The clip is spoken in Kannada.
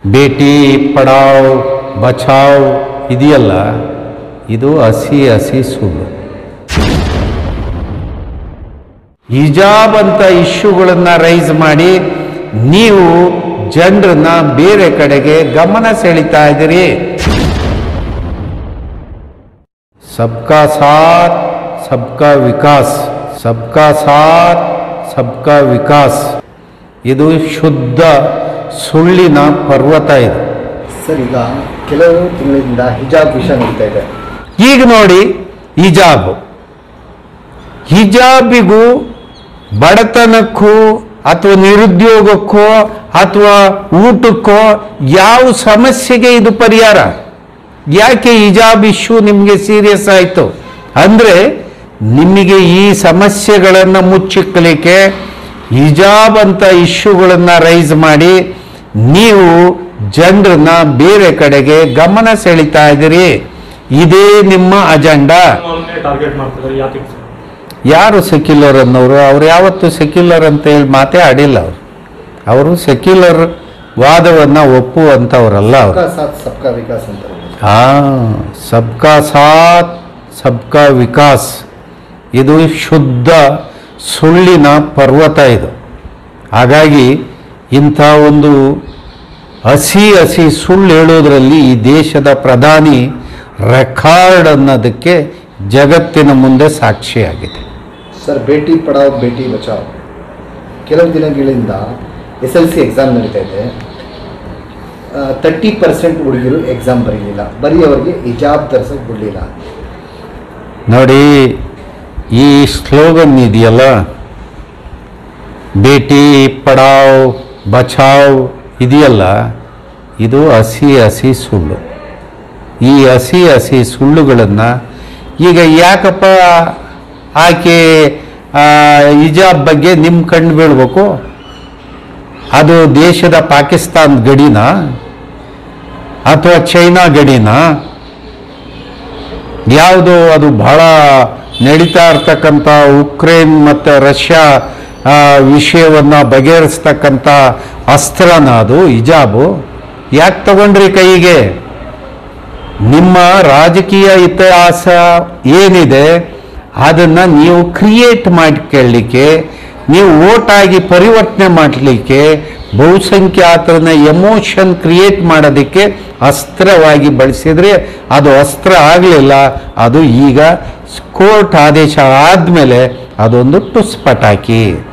ಬೇಟಿ ಪಡಾವ್ ಬಚಾವ್ ಇದೆಯಲ್ಲ ಇದು ಹಸಿ ಹಸಿ ಸುಳ್ಳು ಹಿಜಾಬ್ ಅಂತ ಇಶ್ಯೂಗಳನ್ನ ರೈಸ್ ಮಾಡಿ ನೀವು ಜನರನ್ನ ಬೇರೆ ಕಡೆಗೆ ಗಮನ ಸೆಳೀತಾ ಇದ್ದೀರಿ ಸಬ್ಕಾ ಸಾಥ್ ಸಬ್ಕಾ ವಿಕಾಸ್ ಸಬ್ಕಾ ಸಾಥ್ ಸಬ್ಕಾ ವಿಕಾಸ್ ಇದು ಶುದ್ಧ ಸುಳ್ಳಿನ ಪರ್ವತ ಇದು ಸರ್ ಈಗ ಕೆಲವು ತಿಂಗಳಿಂದ ಹಿಜಾಬ್ ವಿಷಯ ನಡೀತಾ ಇದೆ ಈಗ ನೋಡಿ ಹಿಜಾಬ್ ಹಿಜಾಬಿಗೂ ಬಡತನಕ್ಕೂ ಅಥವಾ ನಿರುದ್ಯೋಗಕ್ಕೋ ಅಥವಾ ಊಟಕ್ಕೋ ಯಾವ ಸಮಸ್ಯೆಗೆ ಇದು ಪರಿಹಾರ ಯಾಕೆ ಹಿಜಾಬ್ ಇಶ್ಯೂ ನಿಮಗೆ ಸೀರಿಯಸ್ ಆಯಿತು ಅಂದರೆ ನಿಮಗೆ ಈ ಸಮಸ್ಯೆಗಳನ್ನು ಮುಚ್ಚಿಕ್ಕಲಿಕ್ಕೆ ಹಿಜಾಬ್ ಅಂತ ಇಶ್ಯೂಗಳನ್ನು ರೈಸ್ ಮಾಡಿ ನೀವು ಜನರನ್ನ ಬೇರೆ ಕಡೆಗೆ ಗಮನ ಸೆಳೀತಾ ಇದ್ದೀರಿ ಇದೇ ನಿಮ್ಮ ಅಜೆಂಡಾ ಅವ್ರನ್ನೇ ಟಾರ್ಗೆಟ್ ಮಾಡ್ತಿದ್ದಾರೆ ಯಾಕೆ ಸರ್ ಯಾರು ಸೆಕ್ಯುಲರ್ ಅನ್ನೋರು ಅವ್ರು ಯಾವತ್ತೂ ಸೆಕ್ಯುಲರ್ ಅಂತ ಹೇಳಿ ಮಾತೇ ಆಡಿಲ್ಲ ಅವರು ಅವರು ಸೆಕ್ಯುಲರ್ ವಾದವನ್ನು ಒಪ್ಪುವಂಥವ್ರಲ್ಲ ಅವರು ಸಬ್ಕಾ ಸಾಥ್ ಸಬ್ಕಾ ವಿಕಾಸ್ ಅಂತ ಹಾ ಸಬ್ಕಾ ಸಾಥ್ ಸಬ್ಕಾ ವಿಕಾಸ್ ಇದು ಶುದ್ಧ ಸುಳ್ಳಿನ ಪರ್ವತ ಇದು ಹಾಗಾಗಿ ಇಂಥ ಒಂದು ಹಸಿ ಹಸಿ ಸುಳ್ಳು ಹೇಳೋದ್ರಲ್ಲಿ ಈ ದೇಶದ ಪ್ರಧಾನಿ ರೆಕಾರ್ಡ್ ಅನ್ನೋದಕ್ಕೆ ಜಗತ್ತಿನ ಮುಂದೆ ಸಾಕ್ಷಿಯಾಗಿದೆ ಸರ್ ಬೇಟಿ ಪಡಾವ್ ಬೇಟಿ ಬಚಾವ್ ಕೆಲವು ದಿನಗಳಿಂದ ಎಸ್ ಎಲ್ ಸಿ ಎಕ್ಸಾಮ್ ನಡೀತಾ ಇದೆ ತರ್ಟಿ ಪರ್ಸೆಂಟ್ ಹುಡುಗಿರು ಎಕ್ಸಾಮ್ ಬರೀಲಿಲ್ಲ ಬರೀ ಅವರಿಗೆ ಹಿಜಾಬ್ ಧರಿಸೋಕೆ ಬಿಡಲಿಲ್ಲ ನೋಡಿ ಈ ಸ್ಲೋಗನ್ ಇದೆಯಲ್ಲ ಬೇಟಿ ಪಡಾವ್ ಬಚಾವ್ ಇದೆಯಲ್ಲ ಇದು ಹಸಿ ಹಸಿ ಸುಳ್ಳು ಈ ಹಸಿ ಹಸಿ ಸುಳ್ಳುಗಳನ್ನು ಈಗ ಯಾಕಪ್ಪ ಆಕೆ ಆ, ಹಿಜಾಬ್ ಬಗ್ಗೆ ನಿಮ್ಮ ಕಣ್ಣು ಬೀಳ್ಬೇಕು ಅದು ದೇಶದ ಪಾಕಿಸ್ತಾನ್ ಗಡಿನಾ ಅಥವಾ ಚೈನಾ ಗಡಿನಾ ಯಾವುದು ಅದು ಬಹಳ ನಡೀತಾ ಇರ್ತಕ್ಕಂಥ ಉಕ್ರೇನ್ ಮತ್ತು ರಷ್ಯಾ ಆ, ವಿಷಯವನ್ನು ಬಗೆಹರಿಸ್ತಕ್ಕಂಥ ಅಸ್ತ್ರನ ಅದು ಹಿಜಾಬು ಯಾಕೆ ತಗೊಂಡ್ರಿ ಕೈಗೆ ನಿಮ್ಮ ರಾಜಕೀಯ ಇತಿಹಾಸ ಏನಿದೆ ಅದನ್ನು ನೀವು ಕ್ರಿಯೇಟ್ ಮಾಡ್ಕೊಳ್ಳಿಕ್ಕೆ ನೀವು ಓಟ್ ಆಗಿ ಪರಿವರ್ತನೆ ಮಾಡಲಿಕ್ಕೆ ಬಹುಸಂಖ್ಯಾತರನ್ನ ಎಮೋಷನ್ ಕ್ರಿಯೇಟ್ ಮಾಡೋದಕ್ಕೆ ಅಸ್ತ್ರವಾಗಿ ಬಳಸಿದ್ರೆ ಅದು ಅಸ್ತ್ರ ಆಗಲಿಲ್ಲ ಅದು ಈಗ ಕೋರ್ಟ್ ಆದೇಶ ಆದಮೇಲೆ ಅದೊಂದು ಟುಸ್ ಪಟಾಕಿ